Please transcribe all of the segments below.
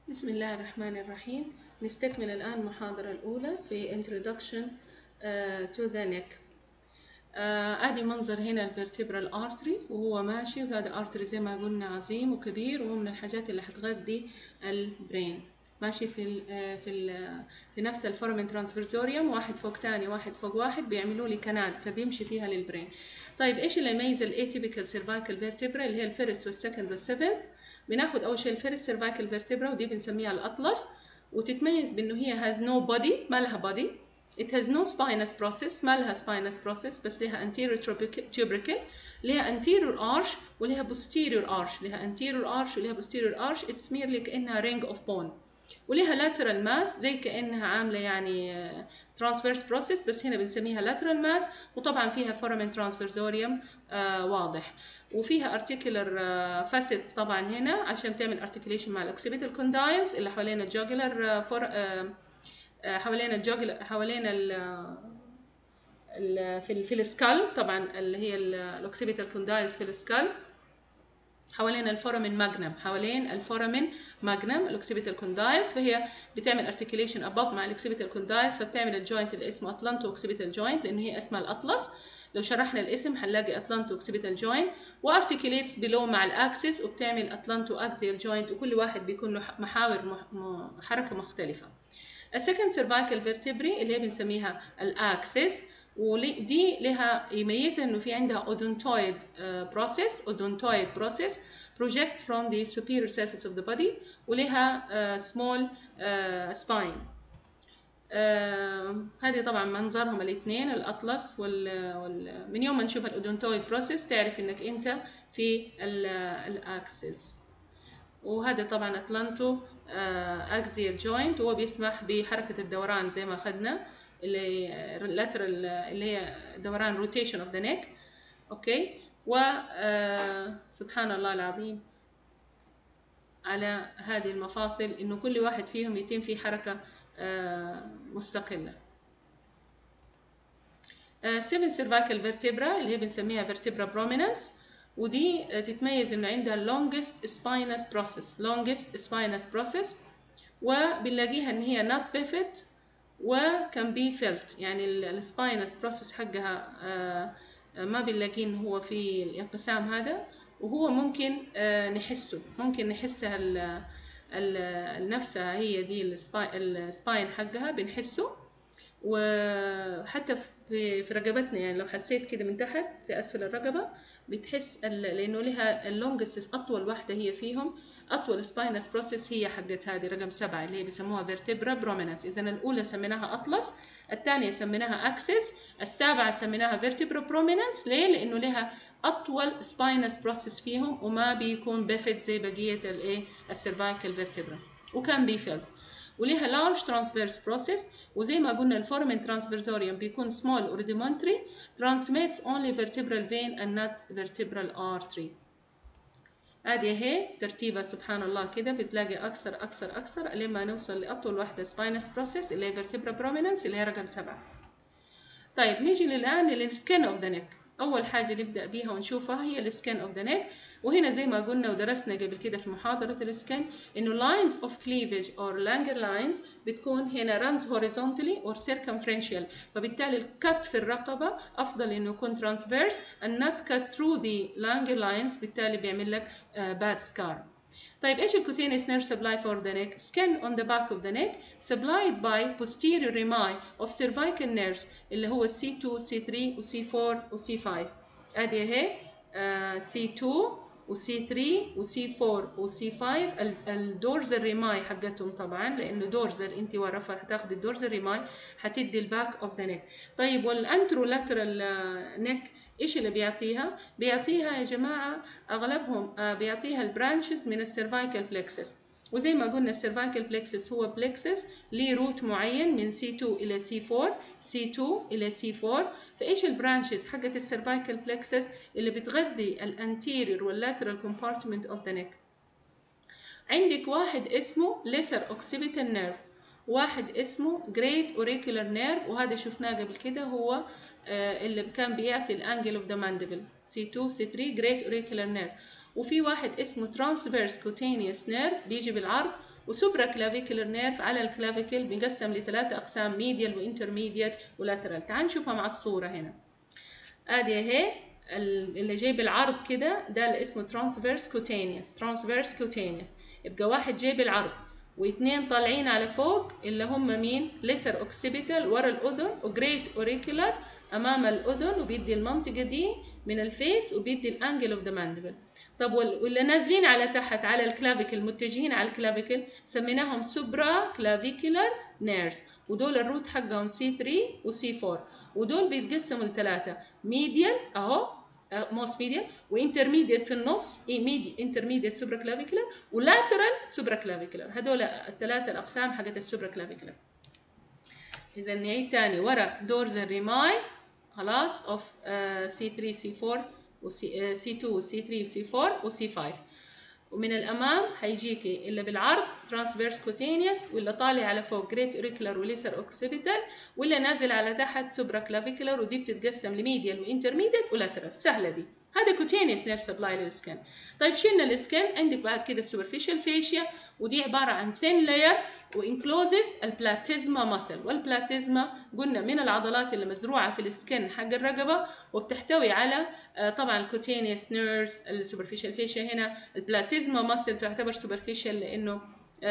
بسم الله الرحمن الرحيم نستكمل الآن المحاضرة الأولى في Introduction uh, to the neck uh, أدي منظر هنا الفيرتبرال ارتري وهو ماشي وهذا ارتري زي ما قلنا عظيم وكبير وهو من الحاجات اللي هتغذي البرين ماشي في ال في ال في نفس الفورمن ترانسفيرزوريوم واحد فوق تاني واحد فوق واحد بيعملوا لي كنال فبيمشي فيها للبرين طيب ايش اللي يميز الاتيبيكال سيرفايكال فيرتبرا اللي هي الفيرست والسكند والسفنث بناخد اول شيء الفيرست سيرفايكال فيرتبرا ودي بنسميها الاطلس وتتميز بانه هي has no body ما لها body it has no spinous process ما لها spinous process بس لها anterior tubercle لها anterior arch ولها posterior arch لها anterior arch ولها posterior arch it's merely كأنها ring of bone ولها lateral mass زي كأنها عاملة يعني transverse process بس هنا بنسميها lateral mass وطبعا فيها foramen transversorium آه واضح وفيها articular facets طبعا هنا عشان تعمل articulation مع الoccipital condyles اللي حوالين الجوجلر فور حوالين الجوجلر حوالين ال في في السكال طبعا اللي هي الاوكسيبيتال كوندايلز في السكال حوالين الفورامين ماجنم حوالين الفورامين ماجنم الاوكسيبيتال كوندايلز فهي بتعمل ارتكيوليشن اباف مع الاوكسيبيتال كوندايلز فبتعمل الجوينت اللي اسمه اتلانتو اوكسيبيتال جوينت لانه هي اسمها الاطلس لو شرحنا الاسم هنلاقي اتلانتو اوكسيبيتال جوينت وارتكيوليتس بلو مع الاكسس وبتعمل اتلانتو اكزيال جوينت وكل واحد بيكون له محاور حركه مختلفه السكند سيرفايكال فيرتبري اللي هي بنسميها الاكسس ودي لها يميزها انه في عندها اودونتويد بروسيس اودونتويد بروسيس projects from the superior surface of the body ولها uh, small uh, spine uh, هذه طبعا منظرهم الاثنين الاطلس وال, وال من يوم ما نشوف الاودونتويد بروسيس تعرف انك انت في الاكسس وهذا طبعا اتلانتو اكزيال جوينت وهو بيسمح بحركه الدوران زي ما اخذنا اللي lateral اللي هي دوران rotation of the neck اوكي و سبحان الله العظيم على هذه المفاصل انه كل واحد فيهم يتم فيه حركه مستقله seven cervical vertebra اللي هي بنسميها vertebra prominence ودي تتميز انه عندها longest spinous process longest spinous process وبنلاقيها ان هي not pivot وكان بي فيلت يعني السباينس بروسيس حقها ما بنلاقيه ان هو في الانقسام هذا وهو ممكن نحسه ممكن نحسها نفسها هي دي السباين حقها بنحسه وحتى في في رقبتنا يعني لو حسيت كده من تحت في اسفل الرقبه بتحس لانه لها اللونجست اطول واحده هي فيهم اطول سباينس بروسيس هي حقت هذه رقم سبعه اللي هي بيسموها فيرتبرا برومينانس اذا الاولى سميناها اطلس الثانيه سميناها اكسس السابعه سميناها فيرتبرا برومينانس ليه لانه لها اطول سباينس بروسيس فيهم وما بيكون بيفت زي بقيه الايه السيرفايكال فيرتبرا وكان بيفيلد وليها large transverse process وزي ما قلنا الفورمين transversorium بيكون small or rudimentary transmits only vertebral vein and not vertebral artery ادي اهي ترتيبها سبحان الله كده بتلاقي اكثر اكثر اكثر لما نوصل لاطول واحده spinous process اللي هي vertebra prominence اللي هي رقم سبعة طيب نيجي الان للسكين اوف ذا نيك اول حاجه نبدا بيها ونشوفها هي السكين اوف ذا نيك وهنا زي ما قلنا ودرسنا قبل كده في محاضره السكين انه lines of cleavage or Langer lines بتكون هنا runs horizontally or circumferential فبالتالي الكت في الرقبه افضل انه يكون transverse and not cut through the Langer lines بالتالي بيعمل لك uh, bad scar طيب ايش الكوتينيس nerve supply for the neck? Skin on the back of the neck supplied by posterior rami of cervical nerves اللي هو C2 C3 و C4 و C5 ادي اهي uh, C2 و C3 و C4 و C5 الدورزر ريماي حقتهم طبعا لانه دورزر انت ورا فهتاخدي الدورزر ريماي هتدي الباك اوف ذا نيك طيب والانترو لاترال نيك ايش اللي بيعطيها بيعطيها يا جماعه اغلبهم بيعطيها البرانشز من السيرفايكال بلكسس وزي ما قلنا السيرفايكال بلكسس هو بلكسس ليه روت معين من C2 إلى C4 C2 إلى C4 فإيش البرانشز حقت السيرفايكال بلكسس اللي بتغذي الانتيريور واللاترال كومبارتمنت اوف ذا نيك عندك واحد اسمه lesser occipital nerve واحد اسمه great auricular nerve وهذا شفناه قبل كده هو اللي كان بيعطي الانجل اوف ذا ماندبل C2 C3 great auricular nerve وفي واحد اسمه transverse cutaneous nerve بيجي بالعرض وسوبرا كلافيكولر نيرف على الكلافيكل بينقسم لثلاثة أقسام ميديال وانترميديت ولاترال تعال نشوفها مع الصورة هنا ادي اهي اللي جاي بالعرض كده ده اللي اسمه ترانسفيرس كوتينيوس ترانسفيرس كوتينيوس يبقى واحد جاي بالعرض واثنين طالعين على فوق اللي هم مين ليسر اوكسيبيتال ورا الاذن وجريت اوريكولار امام الاذن وبيدي المنطقه دي من الفيس وبيدي الانجل اوف ذا ماندبل طب واللي نازلين على تحت على الكلافيكل متجهين على الكلافيكل سميناهم سوبرا كلافيكولار نيرز ودول الروت حقهم سي 3 وسي 4 ودول بيتقسموا لثلاثه ميديال اهو موست ميديال وانترميديت في النص اي ميدي انترميديت سوبرا كلافيكولار ولاترال سوبرا كلافيكولار هذول الثلاثه الاقسام حقت السوبرا كلافيكولار اذا نعيد تاني ورا دورز الريماي خلاص اوف سي 3 سي 4 وسي سي 2 وسي 3 وسي 4 وسي 5 ومن الامام هيجيكي اللي بالعرض ترانسفيرس كوتينيوس واللي طالع على فوق جريت اوريكولار وليسر اوكسيبيتال واللي نازل على تحت سوبرا كلافيكولار ودي بتتقسم لميديال وانترميديال ولاترال سهله دي هذا كوتينيوس نيرف سبلاي للسكن طيب شلنا السكن عندك بعد كده السوبرفيشال فيشيا ودي عباره عن ثين لاير وانكلوزز البلاتيزما ماسل والبلاتيزما قلنا من العضلات اللي مزروعه في السكن حق الرقبه وبتحتوي على طبعا الكوتينيوس نيرز السوبرفيشال فيشيا هنا البلاتيزما ماسل تعتبر سوبرفيشال لانه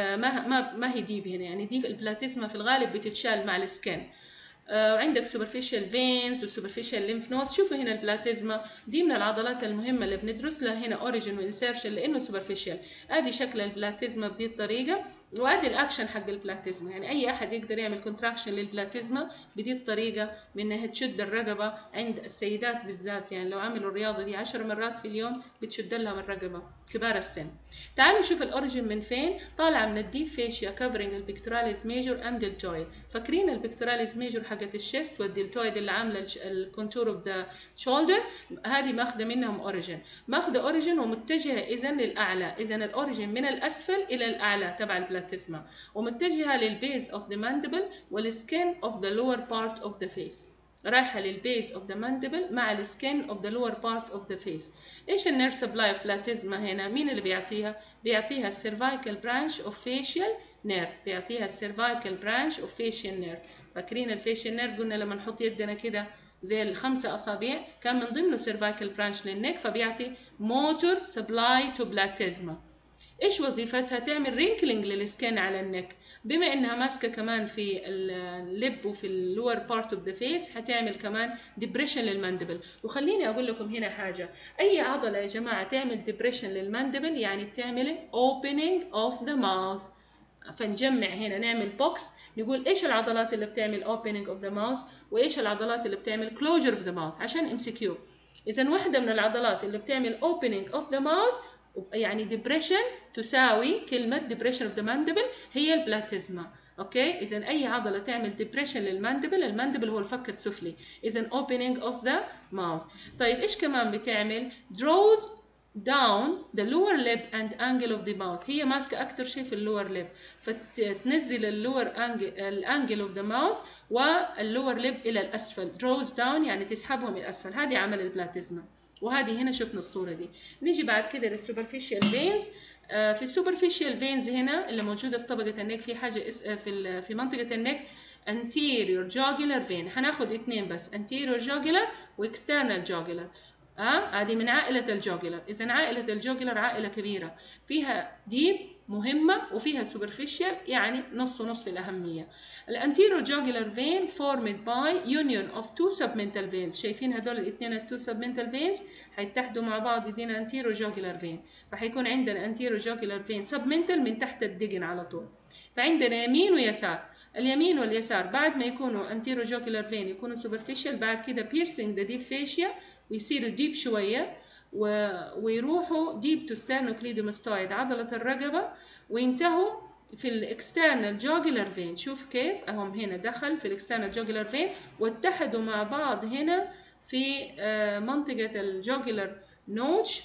ما ما ما هي ديب هنا يعني دي البلاتيزما في الغالب بتتشال مع السكن وعندك سوبرفيشال فينز وسوبرفيشال ليمف نودز شوفوا هنا البلاتيزما دي من العضلات المهمه اللي بندرس لها هنا اوريجن وانسيرشن لانه سوبرفيشال ادي شكل البلاتيزما بدي الطريقه وادي الاكشن حق البلاتيزما يعني اي احد يقدر يعمل كونتراكشن للبلاتيزما بدي الطريقه من انها تشد الرقبه عند السيدات بالذات يعني لو عملوا الرياضه دي 10 مرات في اليوم بتشد لهم الرقبه كبار السن تعالوا نشوف الاوريجن من فين طالعه من الديب فيشيا كفرنج البكتراليز ميجور اند التويد فاكرين البكتراليز ميجور حقت الشيست والدلتويد اللي عامله الكونتور اوف ذا شولدر هذه ماخذه منهم اوريجن ماخذه اوريجن ومتجهه اذا للاعلى اذا الاوريجن من الاسفل الى الاعلى تبع البلاتيزما ومتجهه للبيز اوف ذا ماندبل والسكين اوف ذا لور بارت اوف ذا فيس رايحه للبيز اوف ذا ماندبل مع السكين اوف ذا لور بارت اوف ذا فيس ايش النيرف سبلاي اوف بلاتيزما هنا مين اللي بيعطيها بيعطيها السيرفايكال برانش اوف فيشيال نيرف بيعطيها السيرفايكال برانش اوف فيشيال نيرف فاكرين الفيشيال نيرف قلنا لما نحط يدنا كده زي الخمسة أصابع كان من ضمنه سيرفايكال برانش للنك فبيعطي موتور سبلاي تو بلاتيزما ايش وظيفتها تعمل رينكلينج للسكين على النك بما انها ماسكه كمان في اللب وفي اللور بارت اوف ذا فيس هتعمل كمان ديبريشن للماندبل وخليني اقول لكم هنا حاجه اي عضله يا جماعه تعمل ديبريشن للماندبل يعني بتعمل opening of the mouth فنجمع هنا نعمل بوكس نقول ايش العضلات اللي بتعمل opening of the mouth وايش العضلات اللي بتعمل closure of the mouth عشان ام سي كيو اذا واحده من العضلات اللي بتعمل opening of the mouth يعني depression تساوي كلمة depression of the mandible هي البلاتيزما اوكي اذا اي عضله تعمل depression للماندبل الماندبل هو الفك السفلي اذا opening of the mouth طيب ايش كمان بتعمل draws down the lower lip and angle of the mouth هي ماسكه اكثر شيء في اللور ليب فتنزل اللور الانجل اوف ذا ماوث واللور ليب الى الاسفل draws down يعني تسحبهم الى الاسفل هذه عمل البلاتيزما وهذه هنا شفنا الصوره دي نيجي بعد كده للسوبرفيشال فينز في السوبرفيشال فينز هنا اللي موجوده في طبقه النك في حاجه في في منطقه النك anterior jugular vein هناخد اثنين بس anterior jugular واكسترنال jugular اه هذه من عائله الجوجلر اذا عائله الجوجلر عائله كبيره فيها ديب مهمه وفيها سوبرفيشال يعني نص ونص في الاهميه الانتيرو جوجلر فين formed by union of two submental veins شايفين هذول الاثنين التو submental veins هيتحدوا مع بعض يدينا انتيرو جوجلر فين فحيكون عندنا انتيرو جوجلر فين submental من تحت الدقن على طول فعندنا يمين ويسار اليمين واليسار بعد ما يكونوا انتيرو جوجلر فين يكونوا superficial بعد كده piercing the deep fascia ويصيروا ديب شوية و... ويروحوا ديب تو ستيرنوكليدوماستويد عضلة الرقبة وينتهوا في الاكسترنال جوجلر فين شوف كيف اهم هنا دخل في الاكسترنال جوجلر فين واتحدوا مع بعض هنا في منطقة الجوجلر نوتش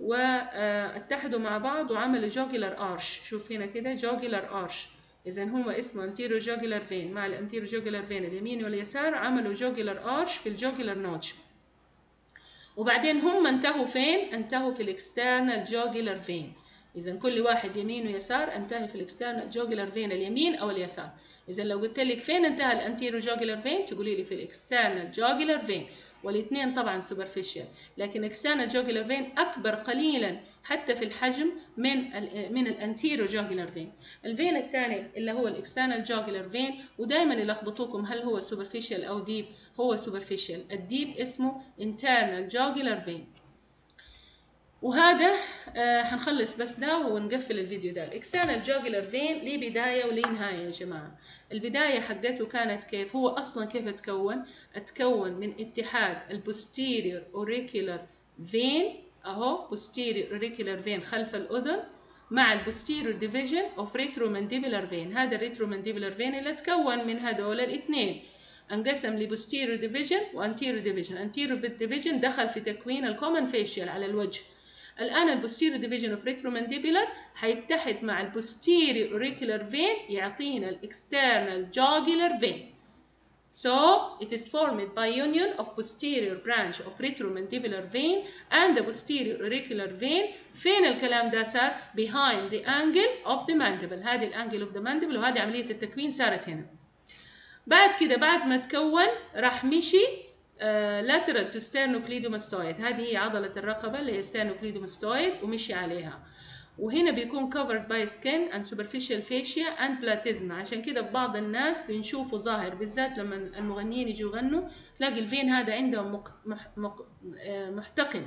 واتحدوا مع بعض وعملوا جوجلر ارش شوف هنا كده جوجلر ارش اذا هو اسمه انتيرو جوجلر فين مع الانتيرو جوجلر فين اليمين واليسار عملوا جوجلر ارش في الجوجلر نوتش وبعدين هم انتهوا فين؟ انتهوا في الاكسترنال جوجلر فين اذا كل واحد يمين ويسار انتهي في الاكسترنال جوجلر فين اليمين او اليسار اذا لو قلت لك فين انتهى الانتيرو جوجلر فين تقولي لي في الاكسترنال جوجلر فين والاثنين طبعا سوبرفيشال لكن اكسترنال جوجلر فين اكبر قليلا حتى في الحجم من ال من الانتيرو جوجلر فين الفين الثاني اللي هو الاكسترنال جوجلر فين ودائما يلخبطوكم هل هو سوبرفيشال او ديب هو سوبرفيشال الديب اسمه internal jugular vein وهذا آه هنخلص بس ده ونقفل الفيديو ده الاكسترنال جوجلر فين ليه بدايه وليه نهايه يا جماعه البدايه حقته كانت كيف هو اصلا كيف اتكون اتكون من اتحاد البوستيريور اوريكولار فين اهو posterior auricular vein خلف الاذن مع البوستيريور ديفيجن اوف retromandibular vein هذا الريترومانديبولار فين اللي اتكون من هذول الاثنين انقسم لبوستيريور ديفيجن وانتيريور ديفيجن انتيريور ديفيجن دخل في تكوين الكومن فيشيال على الوجه الان البوستيريور ديفيجن اوف retromandibular هيتحد مع البوستيريور auricular فين يعطينا الاكسترنال jugular vein So it is formed by union of posterior branch of retromandibular vein and the posterior auricular vein. فين الكلام ده صار؟ behind the angle of the mandible. هذه الانجل of the mandible وهذه عملية التكوين صارت هنا. بعد كده بعد ما تكون راح مشي uh, lateral to sternocleidomastoid. هذه هي عضلة الرقبة اللي هي sternocleidomastoid ومشي عليها. وهنا بيكون covered by skin and superficial fascia and platysma عشان كده بعض الناس بنشوفه ظاهر بالذات لما المغنيين يجوا يغنوا تلاقي الفين هذا عندهم مق... مح... مق... محتقن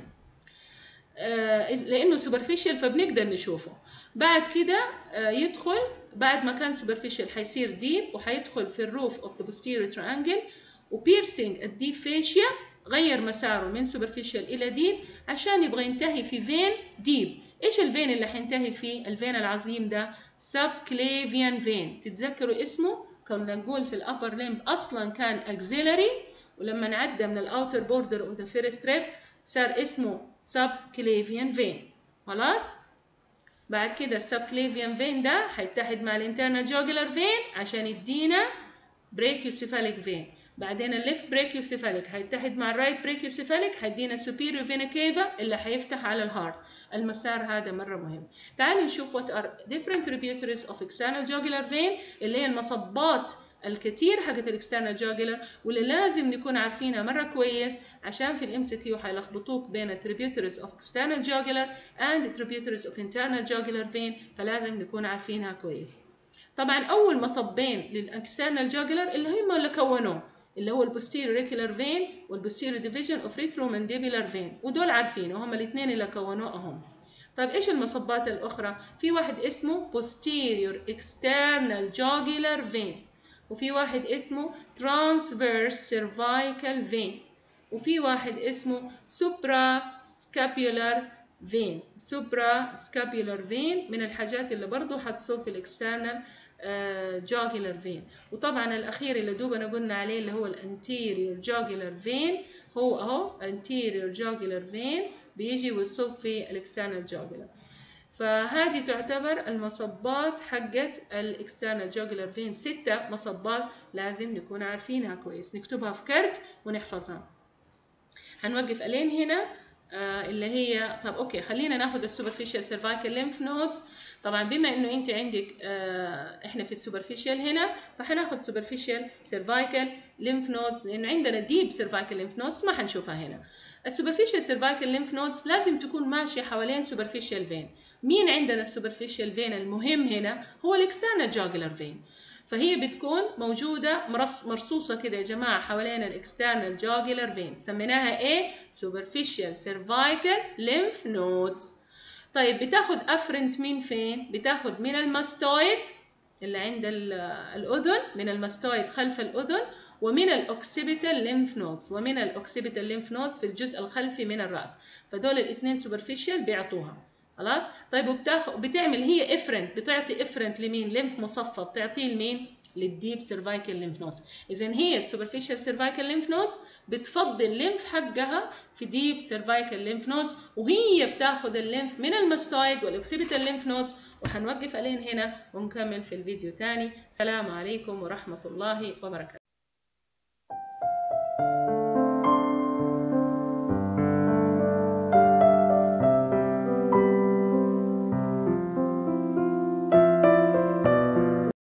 لانه superficial فبنقدر نشوفه بعد كده يدخل بعد ما كان superficial حيصير deep وحيدخل في الروف of the posterior triangle وبيرسينج الديب فاشيا غير مساره من superficial الى deep عشان يبغى ينتهي في فين deep ايش الفين اللي حينتهي فيه الفين العظيم ده subclavian vein تتذكروا اسمه كنا نقول في الابر ليمب اصلا كان axillary ولما نعدى من الاوتر بوردر اوف ذا فيرست ريب صار اسمه subclavian vein خلاص بعد كده السبكليفيان فين ده هيتحد مع الانترنال جوجلر فين عشان يدينا بريكيوسيفاليك فين بعدين الليفت بريكيوسيفاليك هيتحد مع الرايت بريكيوسيفاليك هيدينا superior vena cava اللي هيفتح على الهارت المسار هذا مرة مهم تعالوا نشوف what are different tributaries of external jugular vein اللي هي المصبات الكثير حقت الاكسترنال جوجلر واللي لازم نكون عارفينها مرة كويس عشان في الام سي كيو حيلخبطوك بين التريبيوتريز اوف external jugular and tributaries of internal jugular vein فلازم نكون عارفينها كويس طبعا اول مصبين للاكسترنال جوجلر اللي هم اللي كونوه اللي هو البوستيريور ريكولار فين والبوستيريور ديفيجن اوف ريترومانديبولار فين ودول عارفينه هم الاثنين اللي كونوهم طيب ايش المصبات الاخرى في واحد اسمه posterior external jugular vein وفي واحد اسمه transverse cervical vein وفي واحد اسمه suprascapular vein suprascapular vein من الحاجات اللي برضو حتصب في الاكسترنال جوجلر فين وطبعا الاخير اللي دوبنا قلنا عليه اللي هو الانتيريور جوجلر فين هو اهو انتيريور جوجلر فين بيجي ويصب في الاكسترنال جوجلر فهذه تعتبر المصبات حقت الاكسترنال جوجلر فين ستة مصبات لازم نكون عارفينها كويس نكتبها في كرت ونحفظها هنوقف الين هنا آه اللي هي طب اوكي خلينا ناخذ السوبرفيشال سيرفايكال ليمف نودز طبعا بما انه انت عندك آه احنا في السوبرفيشال هنا فحناخذ سوبرفيشال سيرفايكال ليمف نودز لانه عندنا ديب سيرفايكال ليمف نودز ما حنشوفها هنا السوبرفيشال سيرفايكال ليمف نودز لازم تكون ماشيه حوالين سوبرفيشال فين مين عندنا السوبرفيشال فين المهم هنا هو الاكسترنال جوجلر فين فهي بتكون موجودة مرصوصة كده يا جماعة حوالين الاكسترنال جوجلر فين سميناها ايه؟ superficial cervical lymph nodes طيب بتاخد افرنت من فين؟ بتاخد من الماستويد اللي عند الأذن من الماستويد خلف الأذن ومن الأوكسيبيتال ليمف نودز ومن الأوكسيبيتال ليمف نودز في الجزء الخلفي من الرأس فدول الاثنين سوبرفيشال بيعطوها خلاص طيب وبتاخ... بتعمل هي افرنت بتعطي افرنت لمين ليمف مصفى بتعطيه لمين للديب سيرفايكال ليمف نودز اذا هي السوبرفيشال سيرفايكال ليمف نودز بتفضي الليمف حقها في ديب سيرفايكال ليمف نودز وهي بتاخذ الليمف من الماستويد والاوكسيبيتال ليمف نودز وحنوقف علينا هنا ونكمل في الفيديو تاني سلام عليكم ورحمه الله وبركاته